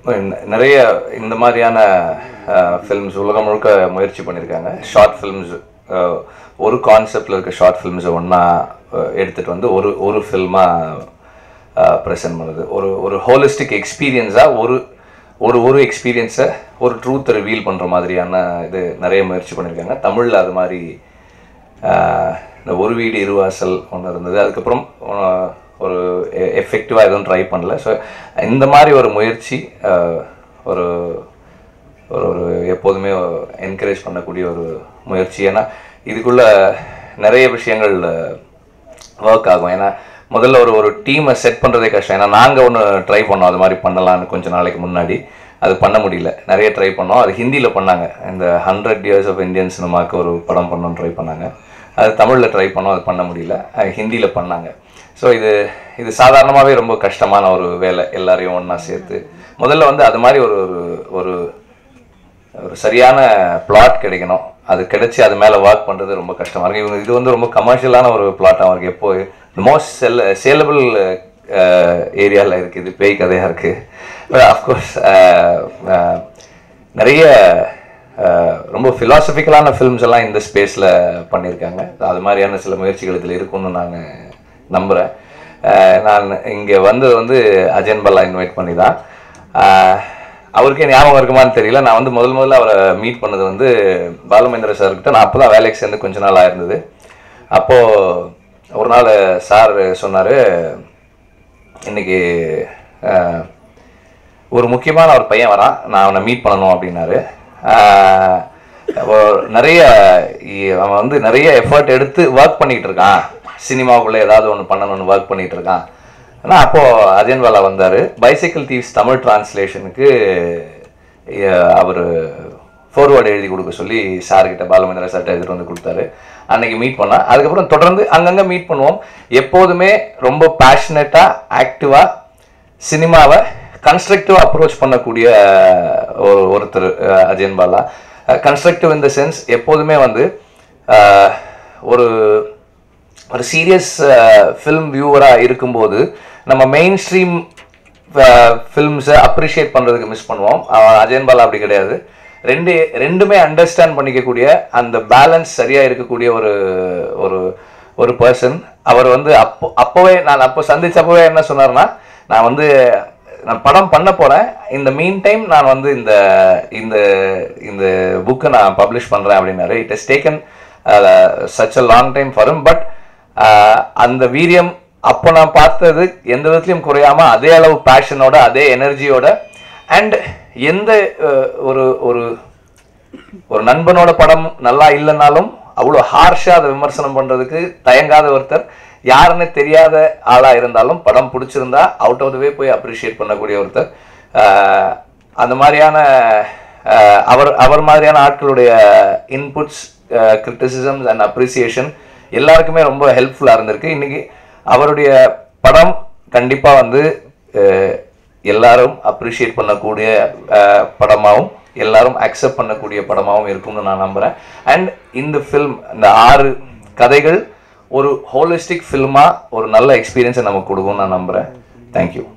நிறைய இந்த மாதிரியான ஃபில்ம்ஸ் உலகம் முழுக்க முயற்சி பண்ணியிருக்காங்க ஷார்ட் ஃபில்ம்ஸ் ஒரு கான்செப்டில் இருக்க ஷார்ட் ஃபில்ம்ஸை ஒன்றா எடுத்துகிட்டு வந்து ஒரு ஒரு ஃபில்மாக ப்ரெசென்ட் பண்ணுது ஒரு ஒரு ஹோலிஸ்டிக் எக்ஸ்பீரியன்ஸாக ஒரு ஒரு ஒரு எக்ஸ்பீரியன்ஸை ஒரு ட்ரூத்தை ரிவீல் பண்ணுற மாதிரியான இது நிறைய முயற்சி பண்ணியிருக்காங்க தமிழில் அது மாதிரி ஆஹ், இந்த ஒரு வீடு இருவாசல் ஒன்று இருந்தது அதுக்கப்புறம் ஆஹ், ஒரு எஃபெக்டிவாக எதுவும் ட்ரை பண்ணல ஸோ இந்த மாதிரி ஒரு முயற்சி ஆஹ், ஒரு ஒரு ஒரு எப்போதுமே என்கரேஜ் பண்ணக்கூடிய ஒரு முயற்சி ஏன்னா இதுக்குள்ள நிறைய விஷயங்கள் ஒர்க் ஆகும் ஏன்னா முதல்ல ஒரு ஒரு டீமை செட் பண்ணுறதே கஷ்டம் ஏன்னா நாங்கள் ஒன்று ட்ரை பண்ணோம் அது மாதிரி பண்ணலாம்னு கொஞ்ச நாளைக்கு முன்னாடி அது பண்ண முடியல நிறைய ட்ரை பண்ணோம் அது ஹிந்தியில் பண்ணாங்க இந்த ஹண்ட்ரட் இயர்ஸ் ஆஃப் இந்தியன் சினிமாவுக்கு ஒரு படம் பண்ணணும்னு ட்ரை பண்ணாங்க அது தமிழில் ட்ரை பண்ணோம் அது பண்ண முடியல ஹிந்தியில் பண்ணாங்க ஸோ இது இது சாதாரணமாகவே ரொம்ப கஷ்டமான ஒரு வேலை எல்லாரையும் ஒன்றா சேர்த்து முதல்ல வந்து அது மாதிரி ஒரு ஒரு ஒரு ஒரு சரியான பிளாட் கிடைக்கணும் அது கிடைச்சி அது மேலே ஒர்க் பண்ணுறது ரொம்ப கஷ்டமாக இருக்கு இவங்க இது வந்து ரொம்ப கமர்ஷியலான ஒரு பிளாட்டாக இருக்கு எப்போ மோஸ்ட் செல் சேலபிள் ஏரியாவில் இருக்குது இது பேய் கதையாக இருக்குது அஃப்கோர்ஸ் நிறைய அஹ், ரொம்ப ஃபிலாசபிக்கலான ஃபிலிம்ஸ் எல்லாம் இந்த ஸ்பேஸில் பண்ணியிருக்காங்க அது மாதிரியான சில முயற்சிகள் இதில் இருக்கும்னு நான் நம்புகிறேன் நான் இங்கே வந்தது வந்து அஜயன் பல்லா இன்வைட் பண்ணி தான் அஹ், அவருக்கே ஞாபகம் இருக்குமான்னு தெரியல நான் வந்து முதல் முதல்ல அவரை மீட் பண்ணது வந்து பாலுமேந்திர சார்கிட்ட நான் அப்போ தான் வேலைக்கு சேர்ந்து கொஞ்ச நாள் ஆயிருந்தது அப்போது ஒரு நாள் சார் சொன்னார் இன்னைக்கு அஹ், ஒரு முக்கியமான ஒரு பையன் வரான் நான் அவனை மீட் பண்ணணும் அப்படின்னாரு ஆஹ் அப்போ நிறைய இ- அவன் வந்து நிறைய எஃபர்ட் எடுத்து ஒர்க் பண்ணிட்டு இருக்கான் சினிமாவுக்குள்ள ஏதாவது ஒன்று பண்ணணும்னு ஒர்க் பண்ணிட்டு இருக்கான் ஆனால் அப்போ அஜயன் வாலா வந்தார் பைசைக்கிள் தீவ்ஸ் தமிழ் டிரான்ஸ்லேஷனுக்கு அவர் ஃபோர்வேர்டு எழுதி கொடுக்க சொல்லி சார்கிட்ட பாலமேந்திர சார்ட்ட எடுத்துட்டு வந்து கொடுத்தாரு அன்னைக்கு மீட் பண்ணா அதுக்கப்புறம் தொடர்ந்து அங்கங்கே மீட் பண்ணுவோம் எப்போதுமே ரொம்ப பேஷனட்டாக ஆக்டிவாக சினிமாவை கன்ஸ்ட்ரக்டிவ் அப்ரோச் பண்ணக்கூடிய ஒரு ஒருத்தர் அஹ், அஜயன் பாலா கன்ஸ்ட்ரக்டிவ் இந்த சென்ஸ் எப்போதுமே வந்து அஹ், ஒரு ஒரு சீரியஸ் ஃபில்ம் வியூவராக இருக்கும்போது நம்ம மெயின் ஸ்ட்ரீம் ஃபில்ம்ஸை அப்ரிஷியேட் பண்ணுறதுக்கு மிஸ் பண்ணுவோம் அவன் அஜயன் பாலா அப்படி கிடையாது ரெண்டு ரெண்டுமே அண்டர்ஸ்டாண்ட் பண்ணிக்கக்கூடிய அந்த பேலன்ஸ் சரியாக இருக்கக்கூடிய ஒரு ஒரு ஒரு பர்சன் அவர் வந்து அப்போ அப்போவே நான் அப்போ சந்திச்சப்பவே என்ன சொன்னார்னா நான் வந்து நான் படம் பண்ண போகிறேன் இந்த மீன் டைம் நான் வந்து இந்த இந்த இந்த புக்கை நான் பப்ளிஷ் பண்ணுறேன் அப்படின்னாரு it is taken such a long time for but அந்த வீரியம் அப்போ நான் பார்த்தது எந்த விதத்துலையும் குறையாம அதே அளவு பேஷனோட அதே எனர்ஜியோட அண்ட் எந்த அஹ், ஒரு ஒரு ஒரு நண்பனோட படம் நல்லா இல்லைனாலும் அவ்வளோ ஹார்ஷாக அதை விமர்சனம் பண்ணுறதுக்கு தயங்காத ஒருத்தர் யாருன்னு தெரியாத ஆளாக இருந்தாலும் படம் பிடிச்சிருந்தா அவுட் ஆஃப் த வே போய் அப்ரிஷியேட் பண்ணக்கூடிய ஒருத்தர் ஆஹ் அந்த மாதிரியான ஆஹ் அவர் அவர் மாதிரியான ஆட்களுடைய இன்புட்ஸ் கிரிட்டிசிசம்ஸ் அண்ட் அப்ரிசியேஷன் எல்லாருக்குமே ரொம்ப ஹெல்ப்ஃபுல்லாக இருந்திருக்கு இன்னைக்கு அவருடைய படம் கண்டிப்பாக வந்து ஆஹ் எல்லாரும் அப்ரிஷியேட் பண்ணக்கூடிய அஹ், படமாவும் எல்லாரும் அக்செப்ட் பண்ணக்கூடிய படமாவும் இருக்கும்னு நான் நம்புறேன் அண்ட் இந்த ஃபில்ம் இந்த ஆறு கதைகள் ஒரு ஹோலிஸ்டிக் ஃபில்மா ஒரு நல்ல எக்ஸ்பீரியன்ஸை நமக்கு கொடுக்கும்னு நான் நம்புறேன் தேங்க்யூ